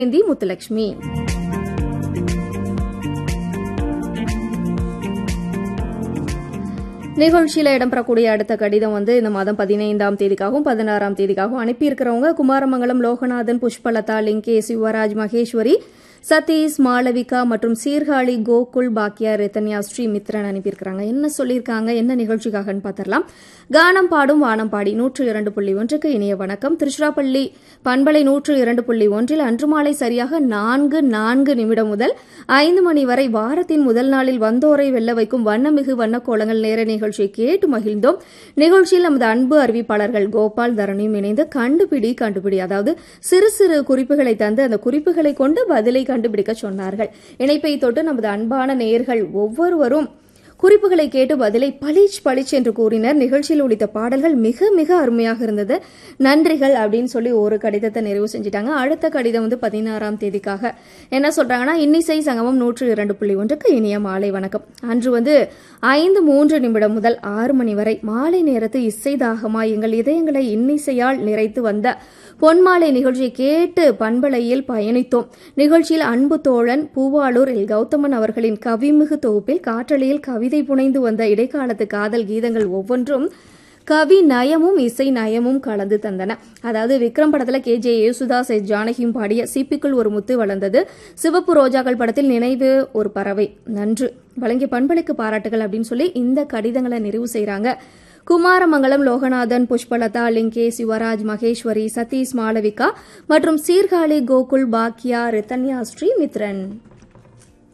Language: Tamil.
இந்தி முத்துலட்சுமி நிகழ்ச்சியில இடம்பெறக்கூடிய அடுத்த கடிதம் வந்து இந்த மாதம் பதினைந்தாம் தேதிக்காகவும் பதினாறாம் தேதிக்காகவும் அனுப்பியிருக்கிறவங்க குமாரமங்கலம் லோகநாதன் புஷ்பலதா லிங்கேஷ் யுவராஜ் மகேஸ்வரி சதீஷ் மாளவிகா மற்றும் சீர்காழி கோகுல் பாக்கியா ரித்தன்யா ஸ்ரீமித்ரன் அனுப்பியிருக்கிறாங்க என்ன சொல்லியிருக்காங்க என்ன நிகழ்ச்சிக்காகன்னு பார்த்துடலாம் கானம் பாடும் வானம் பாடி நூற்று இரண்டு புள்ளி ஒன்றுக்கு இனிய வணக்கம் திருச்சிராப்பள்ளி பண்பலை நூற்று இரண்டு புள்ளி ஒன்றில் அன்று மாலை சரியாக நான்கு நான்கு நிமிடம் முதல் ஐந்து மணி வரை வாரத்தின் முதல் நாளில் வந்தோரை வெல்ல வைக்கும் வண்ணமிகு வண்ணக்கோலங்கள் நேர நிகழ்ச்சியை கேட்டு மகிழ்ந்தோம் நிகழ்ச்சியில் நமது அன்பு அறிவிப்பாளர்கள் கோபால் தரணியும் இணைந்து கண்டுபிடி கண்டுபிடி அதாவது சிறு சிறு குறிப்புகளை தந்து அந்த குறிப்புகளை கொண்டு பதிலை கண்டுபிடிக்க சொன்னார்கள் இணைப்பை தொட்டு நமது அன்பான நேயர்கள் ஒவ்வொருவரும் குறிப்புகளை கேட்டு பதிலை பளிச் பளிச் என்று கூறினர் நிகழ்ச்சியில் ஒழித்த பாடல்கள் மிக மிக அருமையாக இருந்தது நன்றிகள் அப்படின்னு சொல்லி ஒரு கடிதத்தை நிறைவு செஞ்சிட்டாங்க அடுத்த கடிதம் வந்து பதினாறாம் தேதிக்காக என்ன சொல்றாங்கன்னா இன்னிசை சங்கமம் நூற்று இரண்டு புள்ளி ஒன்றுக்கு இனிய மாலை வணக்கம் அன்று வந்து ஐந்து மூன்று நிமிடம் முதல் ஆறு மணி வரை மாலை நேரத்து இசை தாகமா எங்கள் இதயங்களை இன்னிசையால் நிறைத்து வந்த பொன்மாலை நிகழ்ச்சியை கேட்டு பண்பலையில் பயணித்தோம் நிகழ்ச்சியில் அன்பு தோழன் பூவாளூர் எல் கௌதமன் அவர்களின் கவிமிகு தொகுப்பில் காற்றலையில் கவிதை புனைந்து வந்த இடைக்காலத்து காதல் கீதங்கள் ஒவ்வொன்றும் கவி நயமும் இசை நயமும் கலந்து தந்தன அதாவது விக்ரம் படத்துல கே ஜே யேசுதாஸ் எஸ் ஜானகியும் பாடிய சிப்பிக்குள் ஒரு முத்து வளர்ந்தது சிவப்பு ரோஜாக்கள் படத்தில் நினைவு ஒரு பறவை நன்று வழங்கிய பண்பலைக்கு பாராட்டுகள் அப்படின்னு சொல்லி இந்த கடிதங்களை நிறைவு செய்றாங்க குமாரமங்கலம் லோகநாதன் புஷ்பலதா லிங்கேஷ் யுவராஜ் மகேஸ்வரி சதீஷ் மாளவிகா மற்றும் சீர்காழி கோகுல் பாக்கியா ரித்தன்யா ஸ்ரீ மித்ரன்